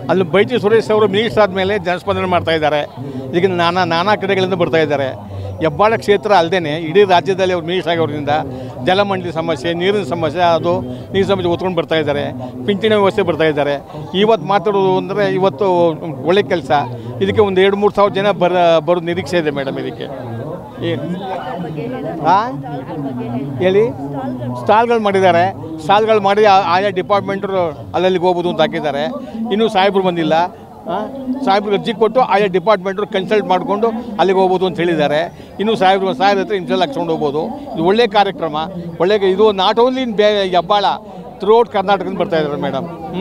ಅಲ್ಲಿ ಬೈಟಿ ಸುರೇಶ್ ಅವರು ಮಿನಿಸ್ಟರ್ ಆದಮೇಲೆ ಜನಸ್ಪಂದನೆ ಮಾಡ್ತಾ ಇದ್ದಾರೆ ಈಗ ನಾನಾ ನಾನಾ ಕಡೆಗಳಿಂದ ಬರ್ತಾ ಇದ್ದಾರೆ ಹೆಬ್ಬಾಳ ಕ್ಷೇತ್ರ ಅಲ್ಲದೆ ಇಡೀ ರಾಜ್ಯದಲ್ಲಿ ಅವ್ರು ಮಿನಿಸ್ಟರ್ ಆಗೋದ್ರಿಂದ ಜಲಮಂಡಲಿ ಸಮಸ್ಯೆ ನೀರಿನ ಸಮಸ್ಯೆ ಅದು ನೀರಿನ ಸಮಸ್ಯೆ ಒತ್ಕೊಂಡು ಬರ್ತಾ ಇದ್ದಾರೆ ಪಿಂಚಣಿ ವ್ಯವಸ್ಥೆ ಬರ್ತಾ ಇದ್ದಾರೆ ಇವತ್ತು ಮಾತಾಡೋದು ಅಂದರೆ ಇವತ್ತು ಒಳ್ಳೆ ಕೆಲಸ ಇದಕ್ಕೆ ಒಂದು ಎರಡು ಮೂರು ಸಾವಿರ ಜನ ಬರ ಬರೋ ನಿರೀಕ್ಷೆ ಇದೆ ಮೇಡಮ್ ಇದಕ್ಕೆ ಏನು ಹಾಂ ಹೇಳಿ ಸ್ಟಾಲ್ಗಳು ಮಾಡಿದ್ದಾರೆ ಸ್ಟಾಲ್ಗಳು ಮಾಡಿ ಆ- ಆಯಾ ಡಿಪಾರ್ಟ್ಮೆಂಟ್ರು ಅಲ್ಲಲ್ಲಿಗೆ ಹೋಗ್ಬೋದು ಅಂತ ಹಾಕಿದ್ದಾರೆ ಇನ್ನೂ ಸಾಹೇಬರು ಬಂದಿಲ್ಲ ಹಾಂ ಸಾಹೇಬ್ರು ಅರ್ಜಿ ಕೊಟ್ಟು ಆಯಾ ಡಿಪಾರ್ಟ್ಮೆಂಟ್ರು ಕನ್ಸಲ್ಟ್ ಮಾಡಿಕೊಂಡು ಅಲ್ಲಿಗೆ ಹೋಗ್ಬೋದು ಅಂತ ಹೇಳಿದ್ದಾರೆ ಇನ್ನೂ ಸಾಹೇಬ್ರು ಸಾಹೇಬ್ರ ಹತ್ರ ಇನ್ಸಲ್ ಹಾಕ್ಸ್ಕೊಂಡು ಹೋಗ್ಬೋದು ಇದು ಒಳ್ಳೆ ಕಾರ್ಯಕ್ರಮ ಒಳ್ಳೆ ಇದು ನಾಟ್ ಓನ್ಲಿ ಇನ್ ಬೇ ಹೆಬ್ಬಾಳ ಥ್ರೂ ಔಟ್ ಕರ್ನಾಟಕದಿಂದ ಬರ್ತಾ ಇದ್ದಾರೆ ಮೇಡಮ್